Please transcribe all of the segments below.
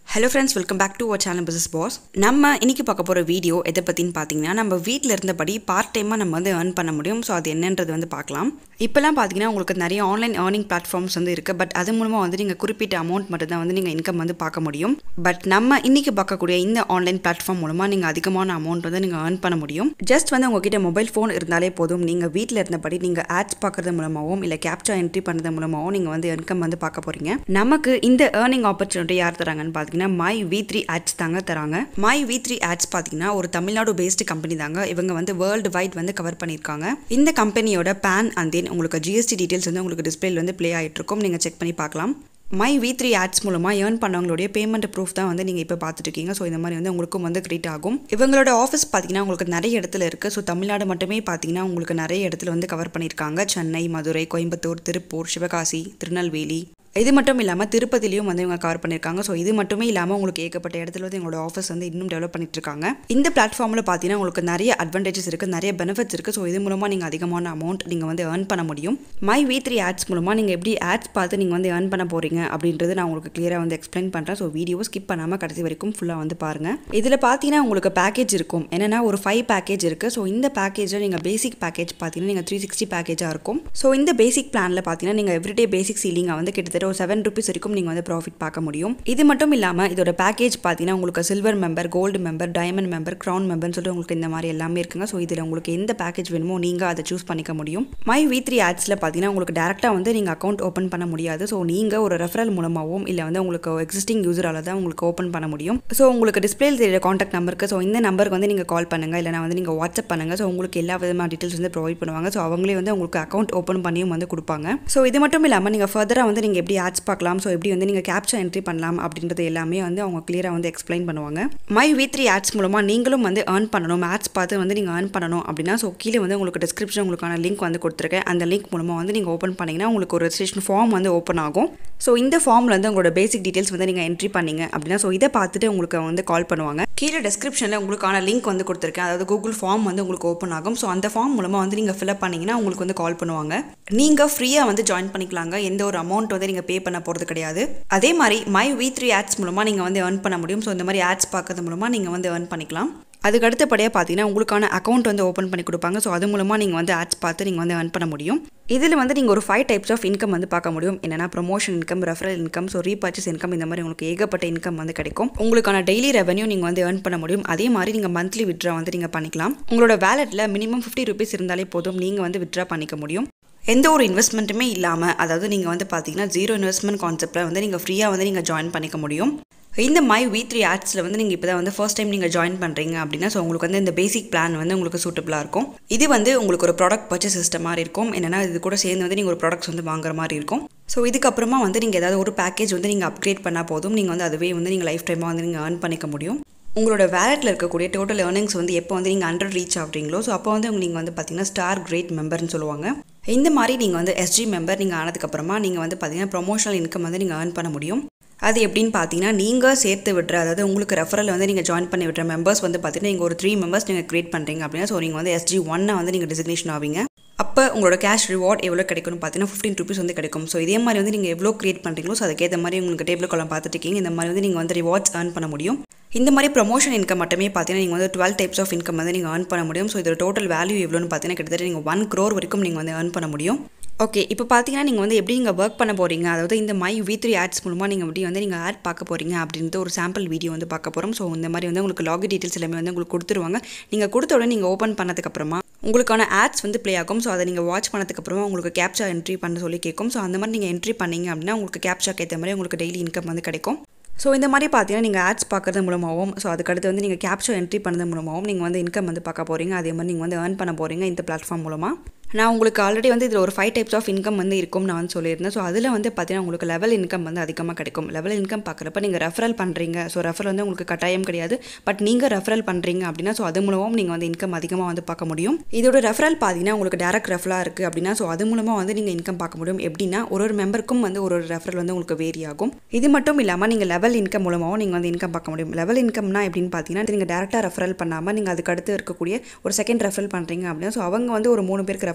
hello friends welcome back to our channel Business Boss நம்ம இன்னைக்கு பார்க்க போகிற வீடியோ எதை பற்றின்னு பார்த்தீங்கன்னா நம்ம வீட்டில் இருந்தபடி பார்ட் டைமாக நம்ம வந்து ஏர்ன் பண்ண முடியும் ஸோ அது என்னன்றது வந்து பார்க்கலாம் இப்போலாம் பார்த்தீங்கன்னா உங்களுக்கு நிறைய ஆன்லைன் ஏர்னிங் பிளாட்ஃபார்ம்ஸ் வந்து இருக்குது பட் அது மூலமாக வந்து நீங்கள் குறிப்பிட்ட அமௌண்ட் மட்டும் தான் வந்து நீங்கள் இன்கம் வந்து பார்க்க முடியும் பட் நம்ம இன்னைக்கு பார்க்கக்கூடிய இந்த ஆன்லைன் பிளாட்ஃபார்ம் மூலமாக நீங்கள் அதிகமான அமௌண்ட் வந்து நீங்கள் ஏர்ன் பண்ண முடியும் ஜஸ்ட் வந்து உங்ககிட்ட மொபைல் ஃபோன் இருந்தாலே போதும் நீங்கள் வீட்டில் இருந்தபடி நீங்கள் ஆட்ஸ் பார்க்குறது மூலமாகவும் இல்லை கேப்சா என்ட்ரி பண்ணுறது மூலமாகவும் நீங்கள் வந்து இன்கம் வந்து பார்க்க போகிறீங்க நமக்கு இந்த ஏர்னிங் ஆப்பர்ச்சுனிட்டி யார் தராங்கன்னு பார்த்தீங்கன்னா மை வி த்ரீ ஆட்ஸ் தாங்க தராங்க மை வி த்ரீ ஆட்ஸ் பார்த்தீங்கன்னா ஒரு தமிழ்நாடு பேஸ்டு கம்பெனி தாங்க இவங்க வந்து வேர்ல்டு வைட் வந்து கவர் பண்ணியிருக்காங்க இந்த கம்பெனியோட பேன் அண்ட் தென் உங்களுக்கு ஜிஎஸ்டி டீட்டெயில்ஸ் வந்து உங்களுக்கு டிஸ்பிளேல வந்து ப்ளே ஆகிட்டு இருக்கும் நீங்கள் செக் பண்ணி பார்க்கலாம் மை வி த்ரீ ஆட்ஸ் மூலமாக ஏர்ன் பண்ணவங்களுடைய பேமெண்ட் ப்ரூஃப் தான் வந்து நீங்கள் இப்போ பார்த்துட்டு இருக்கீங்க ஸோ இந்த மாதிரி வந்து உங்களுக்கும் வந்து கிரியேட் ஆகும் இவங்களோட ஆஃபீஸ் பார்த்தீங்கன்னா உங்களுக்கு நிறைய இடத்துல இருக்குது ஸோ தமிழ்நாடு மட்டுமே பார்த்தீங்கன்னா உங்களுக்கு நிறைய இடத்துல வந்து கவர் பண்ணியிருக்காங்க சென்னை மதுரை கோயம்புத்தூர் திருப்பூர் சிவகாசி திருநெல்வேலி இது மட்டும் இல்லாமல் திருப்பதிலையும் வந்து இவங்க கவர் பண்ணியிருக்காங்க ஸோ இது மட்டுமே இல்லாமல் உங்களுக்கு ஏகப்பட்ட இடத்துல வந்து எங்களோட ஆஃபீஸ் வந்து இன்னும் டெவலப் பண்ணிட்டு இருக்காங்க இந்த பிளாட்ஃபார்மில் பார்த்தீங்கன்னா உங்களுக்கு நிறைய அட்வான்டேஜஸ் இருக்குது நிறைய பெனிஃபிட்ஸ் இருக்குது ஸோ இது மூலமாக நீங்கள் அதிகமான அமௌண்ட் நீங்கள் வந்து ஏர்ன் பண்ண முடியும் மை வி த்ரீ ஆட்ஸ் மூலமாக நீங்கள் எப்படி ஆட்ஸ் பார்த்து நீங்கள் வந்து ஏர்ன் பண்ண போகிறீங்க அப்படின்றது நான் உங்களுக்கு கிளியராக வந்து எக்ஸ்பிளைன் பண்ணுறேன் ஸோ வீடியோ ஸ்கிப் பண்ணாமல் கடைசி வரைக்கும் ஃபுல்லாக வந்து பாருங்கள் இதில் பார்த்தீங்கன்னா உங்களுக்கு பேக்கேஜ் இருக்கும் என்னென்னா ஒரு ஃபைவ் பேக்கேஜ் இருக்குது ஸோ இந்த பேக்கேஜில் நீங்கள் பேசிக் பேக்கேஜ் பார்த்தீங்கன்னா நீங்கள் த்ரீ சிக்ஸ்டி பேக்கேஜாக இருக்கும் ஸோ இந்த பேசிக் பிளானில் பார்த்தீங்கன்னா நீங்கள் எவ்ரிடே பேசிக் சீலிங்கை வந்து கிட்டத்தட்ட ஒரு செவன் ருபீஸ் வரைக்கும் நீங்கள் வந்து ப்ராஃபிட் பார்க்க முடியும் இது மட்டும் இல்லாமல் இதோட பேக்கேஜ் பார்த்தீங்கன்னா உங்களுக்கு silver member gold member diamond member crown மெம்பர்னு சொல்லிட்டு உங்களுக்கு இந்த மாதிரி எல்லாமே இருக்குங்க ஸோ இதில் உங்களுக்கு எந்த பேக்கேஜ் வேணுமோ நீங்கள் அதை சூஸ் பண்ணிக்க முடியும் மை வி த்ரீ ஆட்ஸில் பார்த்தீங்கன்னா உங்களுக்கு டேரெக்டாக வந்து நீங்கள் அக்கௌண்ட் ஓப்பன் பண்ண முடியாது ஸோ நீங்கள் ஒரு ரெஃபரல் மூலமாகவும் இல்லை வந்து உங்களுக்கு எக்ஸிஸ்டிங் யூசரால் தான் உங்களுக்கு ஓப்பன் பண்ண முடியும் ஸோ உங்களுக்கு டிஸ்பிளேல தெரியுற காண்டாக்ட் நம்பருக்கு ஸோ இந்த நம்பருக்கு வந்து நீங்கள் கால் பண்ணுங்கள் இல்லைனா வந்து நீங்கள் வாட்ஸ்அப் பண்ணுங்கள் ஸோ உங்களுக்கு எல்லா விதமான டீட்டெயில்ஸ் வந்து ப்ரொவைட் பண்ணுவாங்க ஸோ அவங்களே வந்து உங்களுக்கு அக்கௌண்ட் ஓப்பன் பண்ணியும் வந்து கொடுப்பாங்க ஸோ இது மட்டும் இல்லாமல் நீங்கள் ஃபர்தராக வந்து நீங்கள் எப்படி ஆட்ஸ் பார்க்கலாம் ஸோ எப்படி வந்து நீங்கள் கேப்சா என்ட்ரி பண்ணலாம் அப்படின்றது எல்லாமே வந்து அவங்க கிளியராக வந்து எக்ஸ்பிளைன் பண்ணுவாங்க மை வி த்ரீ ஆட்ஸ் மூலமாக நீங்களும் வந்து ஏர்ன் பண்ணணும் ஆட்ஸ் பார்த்து வந்து நீங்கள் ஏர்ன் பண்ணணும் அப்படின்னா ஸோ கீழே வந்து உங்களுக்கு டிஸ்கிரிப்ஷன் உங்களுக்கான லிங்க் வந்து கொடுத்துருக்கேன் அந்த லிங்க் மூலமாக வந்து நீங்கள் ஓப்பன் பண்ணிங்கன்னா உங்களுக்கு ஒரு ரெஜிஸ்ட்ரேஷன் ஃபார்ம் வந்து ஓப்பன் ஆகும் ஸோ இந்த ஃபார்மில் வந்து உங்களோட பேசிக் டீட்டெயில்ஸ் வந்து நீங்கள் என்ட்ரி பண்ணீங்க அப்படின்னா ஸோ இதை பார்த்துட்டு உங்களுக்கு வந்து கால் பண்ணுவாங்க கீழே டிஸ்கிரிப்ஷனில் உங்களுக்கான லிங்க் வந்து கொடுத்துருக்கேன் அதாவது கூகுள் ஃபார்ம் வந்து உங்களுக்கு ஓப்பன் ஆகும் ஸோ அந்த ஃபார்ம் மூலமாக வந்து நீங்கள் ஃபில்அப் பண்ணிங்கன்னா உங்களுக்கு வந்து கால் பண்ணுவாங்க நீங்கள் ஃப்ரீயாக வந்து ஜாயின் பண்ணிக்கலாங்க எந்த ஒரு அமௌண்ட் வந்து நீங்கள் பே பண்ண போகிறது கிடையாது அதே மாதிரி மை வி த்ரீ ஆட்ஸ் மூலமாக நீங்கள் வந்து ஏர்ன் பண்ண முடியும் ஸோ இந்த மாதிரி ஆட்ஸ் பார்க்கறது மூலமாக நீங்கள் வந்து ஏர்ன் பண்ணிக்கலாம் அதுக்கு அடுத்தபடியாக பார்த்தீங்கன்னா உங்களுக்கான அக்கௌண்ட் வந்து ஓப்பன் பண்ணி கொடுப்பாங்க ஸோ அது மூலமாக நீங்கள் வந்து ஆட்ஸ் பார்த்து நீங்கள் வந்து ஏர்ன் பண்ண முடியும் இதில் வந்து நீங்கள் ஒரு ஃபைவ் டைப்ஸ் ஆஃப் இன்கம் வந்து பார்க்க முடியும் என்னென்னா promotion income referral income so repurchase income இந்த மாதிரி உங்களுக்கு ஏகப்பட்ட இன்கம் வந்து கிடைக்கும் உங்களுக்கான டெய்லி ரெவன்யூ நீங்கள் வந்து ஏர்ன் பண்ண முடியும் அதே மாதிரி நீங்கள் மந்த்லி விட்ரா வந்து நீங்கள் பண்ணிக்கலாம் உங்களோட வேலெட்டில் மினிமம் ஃபிஃப்டி ருபீஸ் இருந்தாலே போதும் நீங்கள் வந்து விட்ரா பண்ணிக்க முடியும் எந்த ஒரு இன்வெஸ்ட்மெண்ட்டுமே இல்லாமல் அதாவது நீங்கள் வந்து பார்த்தீங்கன்னா ஜீரோ இன்வெஸ்ட்மெண்ட் கான்செப்டில் வந்து நீங்கள் ஃப்ரீயாக வந்து நீங்கள் ஜாயின் பண்ணிக்க முடியும் இந்த மை வி த்ரீ ஆட்ஸில் வந்து நீங்கள் இப்போ தான் வந்து ஃபர்ஸ்ட் டைம் நீங்கள் ஜாயின் பண்ணுறீங்க அப்படின்னா ஸோ உங்களுக்கு வந்து இந்த பேசிக் பிளான் வந்து உங்களுக்கு சூட்டபுளாக இருக்கும் இது வந்து உங்களுக்கு ஒரு ப்ராடக்ட் பர்ச்சேஸ் சிஸ்டம் மாதிரி இருக்கும் என்னென்னா இது கூட சேர்ந்து வந்து நீங்கள் ஒரு ப்ராடக்ட்ஸ் வந்து வாங்குற மாதிரி இருக்கும் ஸோ இதுக்கப்புறமா வந்து நீங்கள் ஏதாவது ஒரு பேக்கேஜ் வந்து நீங்கள் அப்கிரேட் பண்ணால் போதும் நீங்கள் வந்து அதுவே வந்து நீங்கள் லைஃப் டைமாக வந்து நீங்கள் ஏர்ன் பண்ணிக்க முடியும் உங்களோட வேலெட்டில் இருக்கக்கூடிய டோட்டல் ஏர்னிங்ஸ் வந்து எப்போ வந்து நீங்கள் ஹண்ட்ரட் ரீச் ஆகுறீங்களோ ஸோ அப்போ வந்து நீங்கள் வந்து பார்த்தீங்கன்னா ஸ்டார் கிரேட் மெம்பர்னு சொல்லுவாங்க இந்த மாதிரி நீங்கள் வந்து எஸ்ஜி மெம்பர் நீங்கள் ஆனதுக்கப்புறமா நீங்கள் வந்து பார்த்தீங்கன்னா ப்ரொமோஷனல் இன்கம் வந்து நீங்கள் ஏர்ன் பண்ண முடியும் அது எப்படின்னு பார்த்தீங்கன்னா நீங்கள் சேர்த்து விடுற அதாவது உங்களுக்கு ரெஃபரல் வந்து நீங்கள் ஜாயின் பண்ணி விடுற மெம்பர்ஸ் வந்து பார்த்தீங்கன்னா நீங்கள் ஒரு த்ரீ மெம்பர்ஸ் நீங்கள் கிரியேட் பண்ணுறீங்க அப்படின்னா ஸோ நீங்கள் வந்து எஸ்ஜி ஒன்னை வந்து நீங்கள் டிசிக்னேஷன் ஆவீங்க அப்போ உங்களோட கேஷ் ரிவார்ட் எவ்வளோ கிடைக்கும்னு பார்த்தீங்கன்னா ஃபிஃப்டின் ருபீஸ் வந்து கிடைக்கும் ஸோ இதே மாதிரி வந்து நீங்கள் எவ்வளோ கிரியேட் பண்ணுறீங்களோ ஸோ அதுக்கேற்ற மாதிரி உங்களுக்கு டேபிள் காலம் பார்த்துட்டு இருக்கீங்க இந்த மாதிரி வந்து நீங்கள் வந்து ரிவார்ட்ஸ் ஏர்ன் பண்ண முடியும் இந்த மாதிரி ப்ரொமோஷன் இன்கம் மட்டுமே பார்த்தீங்கன்னா நீங்கள் வந்து டுவெல் டைப்ஸ் ஆஃப் இன்கம் வந்து நீங்கள் ஏர்ன் பண்ண முடியும் ஸோ இதோட டோட்டல் வேல்யூ எவ்வளோன்னு பார்த்தீங்கன்னா கிட்டத்தட்ட நீங்கள் ஒன் க்ரோர் வரைக்கும் நீங்கள் வந்து ஏர்ன் பண்ண முடியும் ஓகே இப்போ பார்த்தீங்கன்னா நீங்கள் வந்து எப்படி நீங்கள் ஒர்க் பண்ண போகிறீங்க அதாவது இந்த மை வி த்ரீ ஆட்ஸ் மூலமாக நீங்கள் எப்படி வந்து நீங்கள் ஆட் பார்க்க போகிறீங்க அப்படின்ட்டு ஒரு சாம்பிள் வீடியோ வந்து பார்க்க போகிறோம் ஸோ இந்த மாதிரி வந்து உங்களுக்கு லாகி டீட்டெயில்ஸ் எல்லாமே வந்து உங்களுக்கு கொடுத்துருவாங்க நீங்கள் கொடுத்த உடனே நீங்கள் ஓப்பன் பண்ணதுக்கப்புறமா உங்களுக்கான ஆட்ஸ் வந்து ப்ளே ஆகும் ஸோ அதை நீங்கள் வாட்ச் பண்ணதுக்கப்புறமா உங்களுக்கு கேப்சா என்ட்ரி பண்ண சொல்லி கேட்கும் ஸோ அந்த மாதிரி நீங்கள் என்ட்ரி பண்ணீங்க அப்படின்னா உங்களுக்கு கேப்சாக்கு ஏற்ற மாதிரி உங்களுக்கு டெய்லி இன்கம் வந்து கிடைக்கும் ஸோ இந்த மாதிரி பார்த்தீங்கன்னா நீங்கள் ஆட்ஸ் பார்க்குறது மூலமாகவும் ஸோ அதுக்கடுத்து வந்து நீங்கள் கேப்சா என்ட்ரி பண்ணது மூலமாகவும் நீங்கள் வந்து இன்கம் வந்து பார்க்க போகிறீங்க அதே மாதிரி நீங்கள் வந்து ஏர்ன் பண்ண போகிறீங்க இந்த பிளாட்ஃபார்ம் மூலமாக நான் உங்களுக்கு ஆல்ரெடி வந்து இதில் ஒரு ஃபைவ் டைப்ஸ் ஆஃப் இன்கம் வந்து இருக்கும் நான் வந்து சொல்லியிருந்தேன் ஸோ அதில் வந்து பார்த்தீங்கன்னா உங்களுக்கு லெவல் இன்கம் வந்து அதிகமாக கிடைக்கும் லெவல் இன்கம் பார்க்குறப்ப நீங்கள் ரெஃபரல் பண்ணுறீங்க ஸோ ரெஃபரல் வந்து உங்களுக்கு கட்டாயம் கிடையாது பட் நீங்கள் ரெஃபரல் பண்ணுறீங்க அப்படின்னா ஸோ அது மூலமும் நீங்கள் வந்து இன்கம் அதிகமாக வந்து பார்க்க முடியும் இதோட ரெஃபரல் பார்த்தீங்கன்னா உங்களுக்கு டேரக்ட் ரெஃபரலாக இருக்குது அப்படின்னா ஸோ அது மூலமாக வந்து நீங்கள் இன்கம் பார்க்க முடியும் எப்படின்னா ஒரு ஒரு மெம்பருக்கும் வந்து ஒரு ஒரு ரெஃபரல் வந்து உங்களுக்கு வேரி ஆகும் இது மட்டும் இல்லாமல் நீங்கள் லெவல் இன்கம் மூலமாகவும் நீங்கள் வந்து இன்கம் பார்க்க முடியும் லெவல் இன்கம்னா எப்படின்னு பார்த்தீங்கன்னா நீங்கள் டேரெக்டாக ரெஃபரல் பண்ணாமல் நீங்கள் அதுக்கு அடுத்து இருக்கக்கூடிய ஒரு செகண்ட் ரெஃபரல் பண்ணுறீங்க அப்படின்னா ஸோ அவங்க வந்து ஒரு மூணு பேருக்கு ரெஃபர்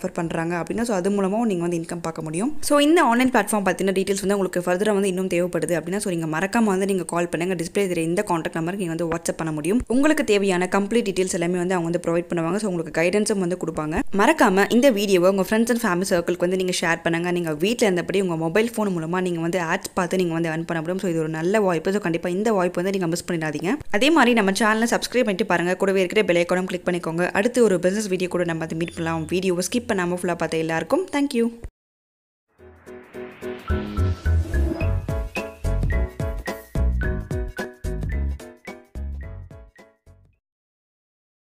ரெஃபர் பண்ணுறாங்க அப்படின்னா ஸோ அது மூலமாக நீங்கள் வந்து இன்கம் பார்க்க முடியும் ஸோ இந்த ஆன்லைன் பிளாட்ஃபார்ம் பற்றின டீட்டெயில்ஸ் வந்து உங்களுக்கு ஃபர்தராக வந்து இன்னும் தேவைப்படுது அப்படின்னா ஸோ நீங்கள் மறக்காம வந்து நீங்கள் கால் பண்ணுங்கள் டிஸ்பிளே தெரிய இந்த காண்டாக்ட் நம்பருக்கு நீங்கள் வந்து வாட்ஸ்அப் பண்ண முடியும் உங்களுக்கு தேவையான கம்ப்ளீட் டீட்டெயில்ஸ் எல்லாமே வந்து அவங்க வந்து ப்ரொவைட் பண்ணுவாங்க ஸோ உங்களுக்கு கைடன்ஸும் வந்து கொடுப்பாங்க மறக்காம இந்த வீடியோவை உங்கள் ஃப்ரெண்ட்ஸ் அண்ட் ஃபேமிலி சர்க்கிளுக்கு வந்து நீங்கள் ஷேர் பண்ணுங்கள் நீங்கள் வீட்டில் இருந்தபடி உங்கள் மொபைல் ஃபோன் மூலமாக நீங்கள் வந்து ஆட்ஸ் பார்த்து நீங்கள் வந்து earn பண்ண முடியும் ஸோ இது ஒரு நல்ல வாய்ப்பு ஸோ கண்டிப்பாக இந்த வாய்ப்பு வந்து நீங்கள் மிஸ் பண்ணிடாதீங்க அதே மாதிரி நம்ம சேனலை சப்ஸ்கிரைப் பண்ணிட்டு பாருங்கள் கூடவே இருக்கிற பெல் ஐக்கானும் கிளிக் பண்ணிக்கோங்க அடுத்து ஒரு பிசினஸ் வீடியோ கூட நம்ம வந்து மீட் பண்ணலாம் வீடியோவை ஸ்கிப் பண்ணாமல் ஃபுல்லாக பார்த்த எல்லாருக்கும் தேங்க்யூ